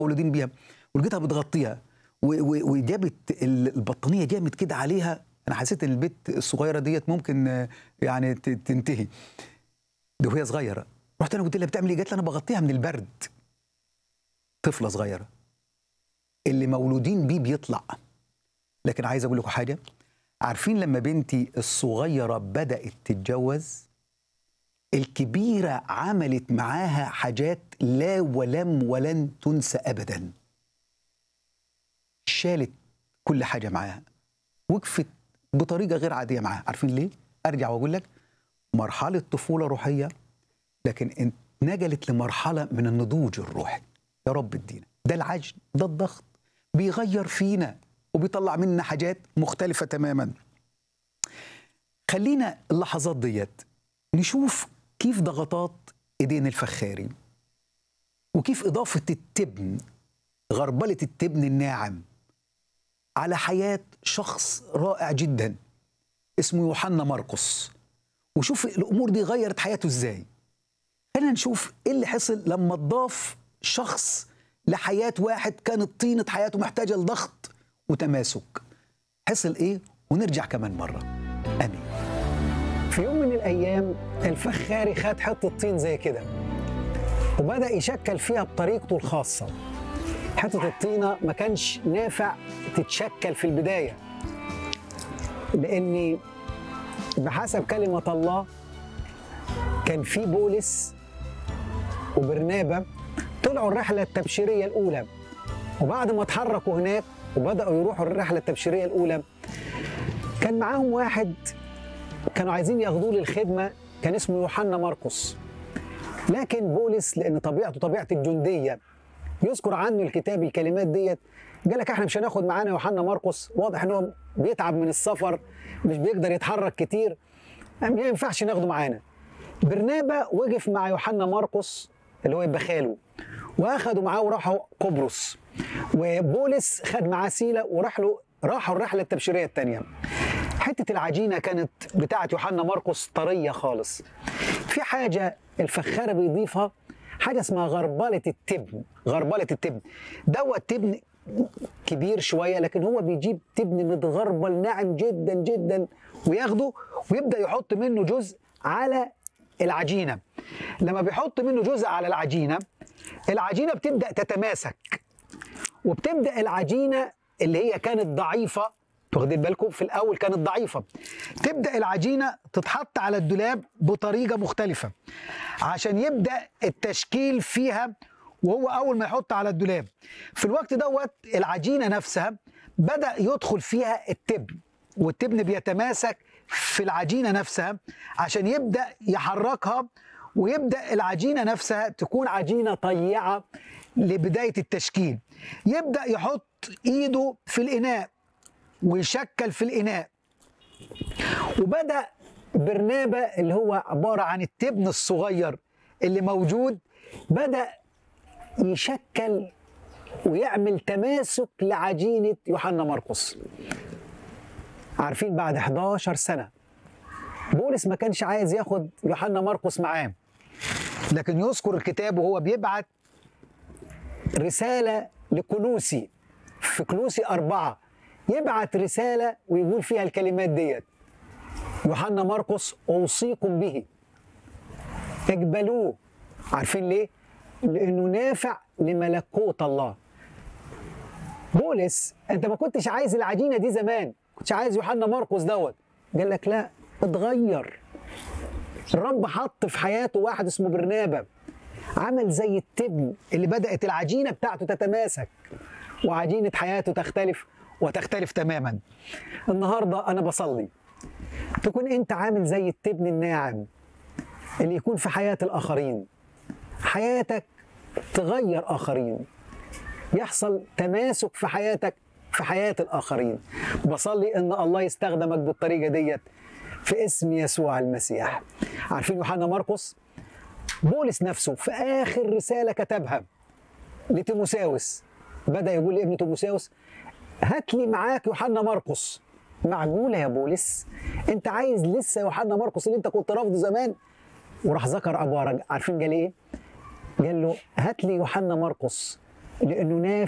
مولودين بيها ولقيتها بتغطيها و- و- وجابت ال- البطانيه جامد كده عليها انا حسيت ان البيت الصغيره ديت ممكن آه، يعني ت- تنتهي ده وهي صغيره رحت انا قلت لها بتعمل ايه؟ قالت لي انا بغطيها من البرد طفله صغيره اللي مولودين بيه بيطلع لكن عايز اقول لكم حاجه عارفين لما بنتي الصغيره بدات تتجوز الكبيره عملت معاها حاجات لا ولم ولن تنسى ابدا شالت كل حاجه معاها وقفت بطريقه غير عاديه معاها عارفين ليه ارجع واقول لك مرحله طفوله روحيه لكن نقلت لمرحله من النضوج الروحي يا رب ادينا ده العجن ده الضغط بيغير فينا وبيطلع منا حاجات مختلفه تماما خلينا اللحظات ديت نشوف كيف ضغطات ايدين الفخاري وكيف اضافه التبن غربله التبن الناعم على حياه شخص رائع جدا اسمه يوحنا مرقس وشوف الامور دي غيرت حياته ازاي خلينا نشوف ايه اللي حصل لما ضاف شخص لحياه واحد كانت طينه حياته محتاجه لضغط وتماسك حصل ايه ونرجع كمان مره امين في يوم من الايام الفخاري خد حته طين زي كده وبدا يشكل فيها بطريقته الخاصه حته الطينه ما كانش نافع تتشكل في البدايه لان بحسب كلمه الله كان في بولس وبرنابا طلعوا الرحله التبشيريه الاولى وبعد ما اتحركوا هناك وبداوا يروحوا الرحله التبشيريه الاولى كان معاهم واحد كانوا عايزين ياخدوه للخدمه كان اسمه يوحنا مرقس لكن بولس لان طبيعته طبيعه الجنديه يذكر عنه الكتاب الكلمات ديت قال لك احنا مش هناخد معانا يوحنا مرقس واضح ان هو بيتعب من السفر مش بيقدر يتحرك كتير ما ينفعش ناخده معانا برنابا وقف مع يوحنا مرقس اللي هو يبقى خاله واخدوا معاه وراحوا قبرص وبولس خد معاه سيله وراح له راحوا الرحله التبشيريه الثانيه حته العجينه كانت بتاعه يوحنا مرقس طريه خالص في حاجه الفخاره بيضيفها حاجه اسمها غربله التبن غربله التبن دوت تبن كبير شويه لكن هو بيجيب تبن متغربل ناعم جدا جدا وياخده ويبدا يحط منه جزء على العجينه لما بيحط منه جزء على العجينه العجينه بتبدا تتماسك وبتبدا العجينه اللي هي كانت ضعيفه واخدين بالكم في الاول كانت ضعيفه تبدا العجينه تتحط على الدولاب بطريقه مختلفه عشان يبدا التشكيل فيها وهو اول ما يحط على الدولاب في الوقت دوت العجينه نفسها بدا يدخل فيها التبن والتبن بيتماسك في العجينه نفسها عشان يبدا يحركها ويبدا العجينه نفسها تكون عجينه طيعه لبدايه التشكيل يبدا يحط ايده في الاناء ويشكل في الاناء وبدا برنابا اللي هو عباره عن التبن الصغير اللي موجود بدا يشكل ويعمل تماسك لعجينه يوحنا مرقس عارفين بعد 11 سنه بولس ما كانش عايز ياخد يوحنا مرقس معاه لكن يذكر الكتاب وهو بيبعت رساله لكلوسي في كلوسي أربعة يبعت رسالة ويقول فيها الكلمات ديت يوحنا مرقس أوصيكم به اقبلوه عارفين ليه؟ لأنه نافع لملكوت الله بولس أنت ما كنتش عايز العجينة دي زمان كنتش عايز يوحنا مرقس دوت قال لك لا اتغير الرب حط في حياته واحد اسمه برنابا عمل زي التبن اللي بدأت العجينة بتاعته تتماسك وعجينة حياته تختلف وتختلف تماما النهاردة أنا بصلي تكون أنت عامل زي التبن الناعم اللي يكون في حياة الآخرين حياتك تغير آخرين يحصل تماسك في حياتك في حياة الآخرين بصلي أن الله يستخدمك بالطريقة ديت في اسم يسوع المسيح عارفين يوحنا مرقس بولس نفسه في آخر رسالة كتبها لتيموساوس بدأ يقول لابن تيموساوس هات لي معاك يوحنا مرقس معقولة يا بولس انت عايز لسه يوحنا مرقس اللي انت كنت رافضه زمان وراح ذكر عبارة عارفين قال ايه قال له هات لي يوحنا مرقس لانه نافي